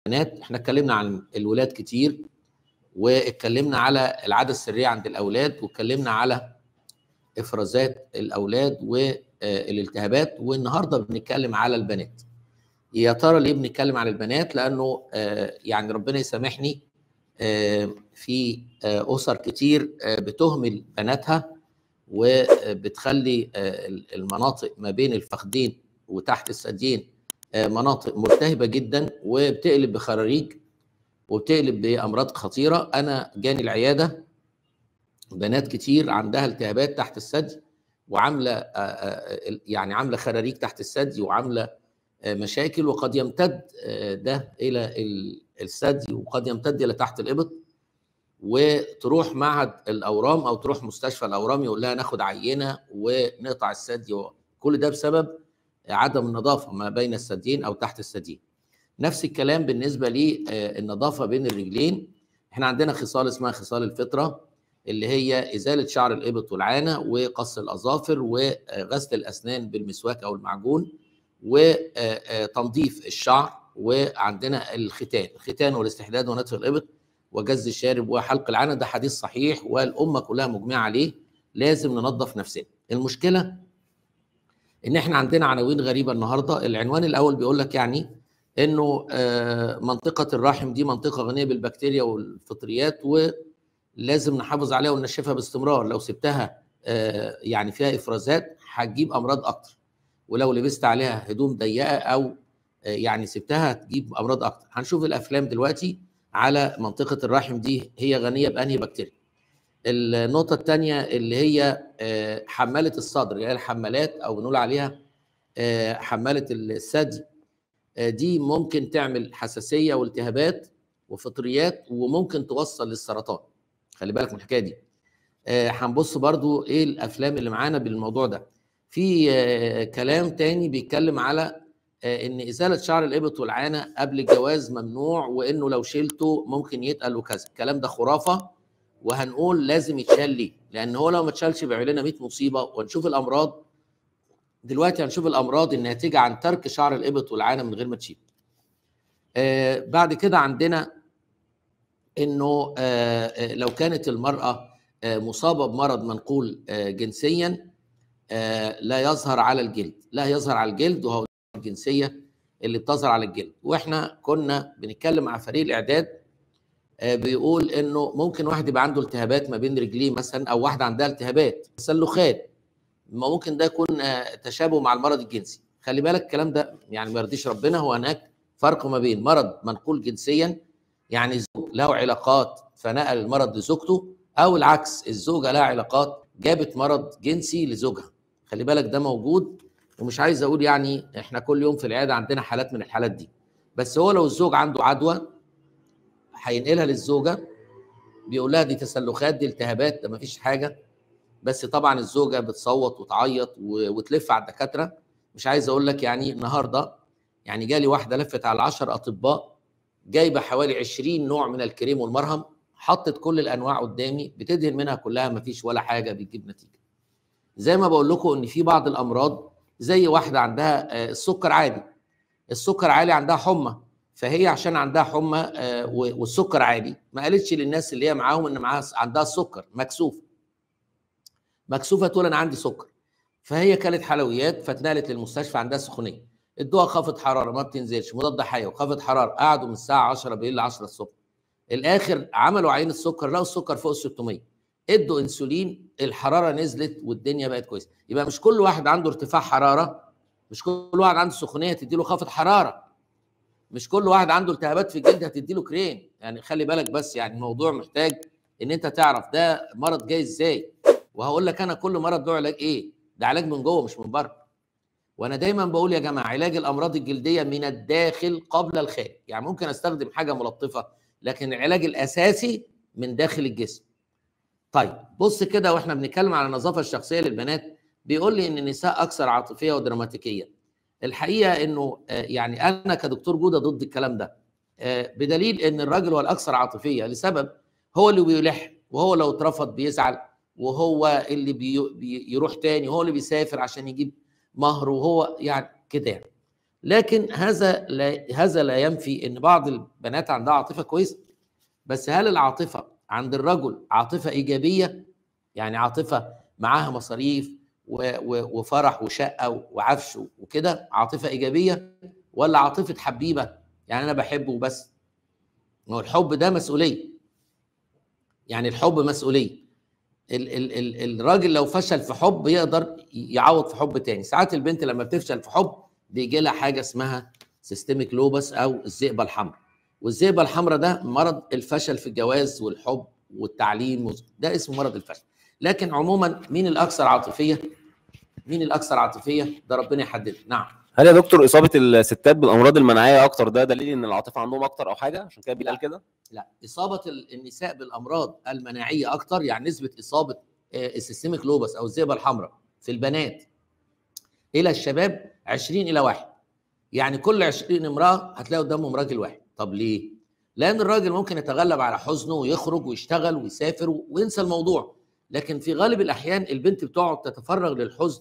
البنات احنا اتكلمنا عن الولاد كتير واتكلمنا على العاده السريه عند الاولاد واتكلمنا على افرازات الاولاد والالتهابات والنهارده بنتكلم على البنات يا ترى ليه بنتكلم على البنات لانه يعني ربنا يسامحني في اسر كتير بتهمل بناتها وبتخلي المناطق ما بين الفخذين وتحت الثديين مناطق ملتهبه جدا وبتقلب بخراريج وبتقلب بامراض خطيره انا جاني العياده بنات كتير عندها التهابات تحت الثدي وعامله يعني عامله خراريج تحت الثدي وعامله مشاكل وقد يمتد ده الى الثدي وقد يمتد الى تحت الابط وتروح معهد الاورام او تروح مستشفى الاورام يقول لها ناخد عينه ونقطع الثدي كل ده بسبب عدم النظافه ما بين الثديين او تحت الثديين. نفس الكلام بالنسبه للنظافه بين الرجلين احنا عندنا خصال اسمها خصال الفطره اللي هي ازاله شعر الابط والعانه وقص الاظافر وغسل الاسنان بالمسواك او المعجون وتنظيف الشعر وعندنا الختان الختان والاستحداد ونتف الابط وجز الشارب وحلق العانه ده حديث صحيح والامه كلها مجمعه عليه لازم ننظف نفسنا المشكله ان احنا عندنا عناوين غريبه النهارده العنوان الاول بيقول لك يعني انه منطقه الرحم دي منطقه غنيه بالبكتيريا والفطريات ولازم نحافظ عليها وننشفها باستمرار لو سبتها يعني فيها افرازات هتجيب امراض اكتر ولو لبست عليها هدوم ضيقه او يعني سبتها هتجيب امراض اكتر هنشوف الافلام دلوقتي على منطقه الرحم دي هي غنيه بانهي بكتيريا النقطه الثانيه اللي هي حماله الصدر اللي هي الحمالات او بنقول عليها حماله الثدي دي ممكن تعمل حساسيه والتهابات وفطريات وممكن توصل للسرطان خلي بالك من الحكايه دي هنبص برضو ايه الافلام اللي معانا بالموضوع ده في كلام تاني بيتكلم على ان ازاله شعر الابط والعانه قبل الجواز ممنوع وانه لو شيلته ممكن يتقل وكذا الكلام ده خرافه وهنقول لازم يتشال ليه لان هو لو ما اتشالش بيعمل لنا 100 مصيبه ونشوف الامراض دلوقتي هنشوف الامراض الناتجه عن ترك شعر الابط والعانه من غير ما تشيل آه بعد كده عندنا انه آه لو كانت المراه آه مصابه بمرض منقول آه جنسيا آه لا يظهر على الجلد لا يظهر على الجلد وهو الجنسيه اللي بتظهر على الجلد واحنا كنا بنتكلم مع فريق الاعداد آه بيقول انه ممكن واحد يبقى عنده التهابات ما بين رجليه مثلا او واحده عندها التهابات تسلخات ما ممكن ده يكون آه تشابه مع المرض الجنسي خلي بالك الكلام ده يعني ما يرضيش ربنا هو هناك فرق ما بين مرض منقول جنسيا يعني زوج له علاقات فنقل المرض لزوجته او العكس الزوجه لها علاقات جابت مرض جنسي لزوجها خلي بالك ده موجود ومش عايز اقول يعني احنا كل يوم في العياده عندنا حالات من الحالات دي بس هو لو الزوج عنده عدوى هينقلها للزوجه بيقول لها دي تسلخات دي التهابات ده مفيش حاجه بس طبعا الزوجه بتصوت وتعيط وتلف على الدكاتره مش عايز اقول لك يعني النهارده يعني جالي واحده لفت على 10 اطباء جايبه حوالي 20 نوع من الكريم والمرهم حطت كل الانواع قدامي بتدهن منها كلها مفيش ولا حاجه بتجيب نتيجه زي ما بقول لكم ان في بعض الامراض زي واحده عندها السكر عالي السكر عالي عندها حمى فهي عشان عندها حمى والسكر عالي ما قالتش للناس اللي هي معاهم ان معاها عندها السكر مكسوف مكسوفه تقول انا عندي سكر فهي كلت حلويات فاتنقلت للمستشفى عندها سخونيه ادوها خافض حراره ما بتنزلش مضاد حيوي وخافض حراره قعدوا من الساعه 10 بالليل ل 10 الصبح الاخر عملوا عين السكر لقوا السكر فوق ال 600 ادوا انسولين الحراره نزلت والدنيا بقت كويسه يبقى مش كل واحد عنده ارتفاع حراره مش كل واحد عنده سخونيه تدي له خافض حراره مش كل واحد عنده التهابات في الجلد هتدي له كريم يعني خلي بالك بس يعني الموضوع محتاج ان انت تعرف ده مرض جاي ازاي وهقول لك انا كل مرض له علاج ايه ده علاج من جوه مش من بره وانا دايما بقول يا جماعه علاج الامراض الجلديه من الداخل قبل الخارج يعني ممكن استخدم حاجه ملطفه لكن العلاج الاساسي من داخل الجسم طيب بص كده واحنا بنتكلم على النظافه الشخصيه للبنات بيقول لي ان النساء اكثر عاطفيه ودراماتيكيه الحقيقه انه يعني انا كدكتور جوده ضد الكلام ده بدليل ان الراجل هو الاكثر عاطفيه لسبب هو اللي بيلح وهو لو اترفض بيزعل وهو اللي بي بيروح تاني وهو اللي بيسافر عشان يجيب مهر وهو يعني كده يعني لكن هذا لا هذا لا ينفي ان بعض البنات عندها عاطفه كويسه بس هل العاطفه عند الرجل عاطفه ايجابيه يعني عاطفه معاها مصاريف وفرح وشقه وعفش وكده عاطفه ايجابيه ولا عاطفه حبيبه يعني انا بحبه وبس هو الحب ده مسؤوليه يعني الحب مسؤوليه ال ال ال الراجل لو فشل في حب يقدر يعوض في حب تاني ساعات البنت لما بتفشل في حب بيجي لها حاجه اسمها سيستميك لوبس او الذئبه الحمراء والذئبه الحمراء ده مرض الفشل في الجواز والحب والتعليم ده اسمه مرض الفشل لكن عموما مين الاكثر عاطفيه مين الاكثر عاطفيه ده ربنا يحدده نعم هل يا دكتور اصابه الستات بالامراض المناعيه اكتر ده دليل ان العاطفه عندهم اكتر او حاجه عشان كده بيتقال كده لا اصابه النساء بالامراض المناعيه اكتر يعني نسبه اصابه السيستميك لوبس او الذئبه الحمراء في البنات الى الشباب 20 الى 1 يعني كل 20 امراه هتلاقي قدامهم راجل واحد طب ليه لان الراجل ممكن يتغلب على حزنه ويخرج ويشتغل ويسافر وينسى الموضوع لكن في غالب الاحيان البنت بتقعد تتفرغ للحزن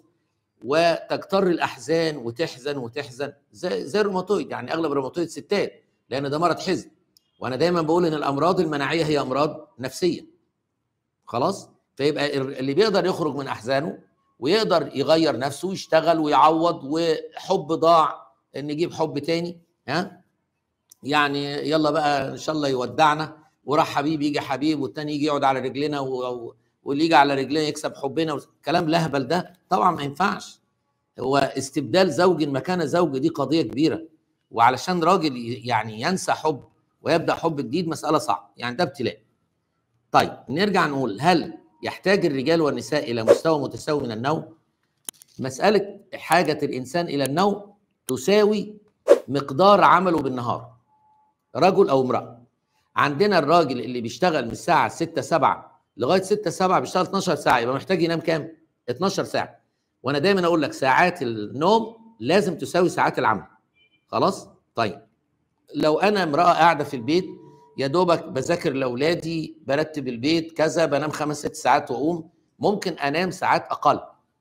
وتكتر الاحزان وتحزن وتحزن زي زي الروماتويد يعني اغلب الروماتويد ستات لان ده مرض حزن وانا دايما بقول ان الامراض المناعيه هي امراض نفسيه خلاص فيبقى اللي بيقدر يخرج من احزانه ويقدر يغير نفسه ويشتغل ويعوض وحب ضاع نجيب حب تاني ها يعني يلا بقى ان شاء الله يودعنا وراح حبيب يجي حبيب والتاني يجي يقعد على رجلنا و... واللي يجي على رجلنا يكسب حبنا كلام لهبل ده طبعا ما ينفعش هو استبدال زوج مكان زوج دي قضيه كبيره وعلشان راجل يعني ينسى حب ويبدا حب جديد مساله صعبه يعني ده ابتلاء طيب نرجع نقول هل يحتاج الرجال والنساء الى مستوى متساوي من النوم مساله حاجه الانسان الى النوم تساوي مقدار عمله بالنهار رجل او امراه عندنا الراجل اللي بيشتغل من الساعه 6 7 لغايه 6 7 بيشتغل 12 ساعه يبقى محتاج ينام كام 12 ساعه وانا دايما اقول لك ساعات النوم لازم تساوي ساعات العمل خلاص طيب لو انا امراه قاعده في البيت يا دوبك بذاكر لاولادي برتب البيت كذا بنام خمس ست ساعات واقوم ممكن انام ساعات اقل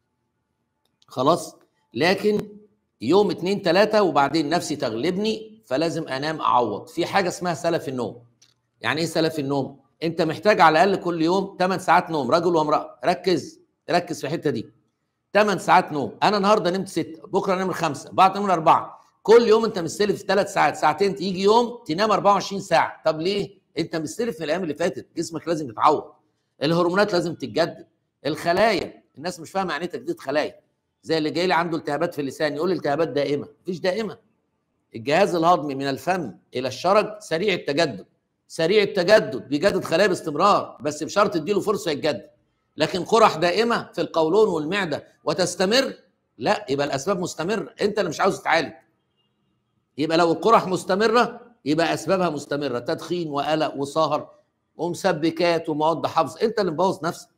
خلاص لكن يوم اتنين تلاتة وبعدين نفسي تغلبني فلازم انام اعوض في حاجه اسمها سلف النوم يعني ايه سلف النوم انت محتاج على الاقل كل يوم 8 ساعات نوم رجل وامراه ركز ركز في الحته دي 8 ساعات نوم انا النهارده نمت 6 بكره انام 5 بعد انام 4 كل يوم انت مستلف 3 ساعات ساعتين تيجي يوم تنام 24 ساعه طب ليه انت مستلف من الايام اللي فاتت جسمك لازم يتعوض الهرمونات لازم تتجدد الخلايا الناس مش فاهمه يعني ايه تجديد خلايا زي اللي جاي لي عنده التهابات في اللسان يقول لي التهابات دائمه مفيش دائمه الجهاز الهضمي من الفم الى الشرج سريع التجدد سريع التجدد بيجدد خلايا باستمرار بس بشرط تديله فرصه يتجدد لكن قرح دائمه في القولون والمعده وتستمر لا يبقى الاسباب مستمره انت اللي مش عاوز تتعالج يبقى لو القرح مستمره يبقى اسبابها مستمره تدخين وقلق وسهر ومسبكات ومواد حفظ انت اللي مبوظ نفسك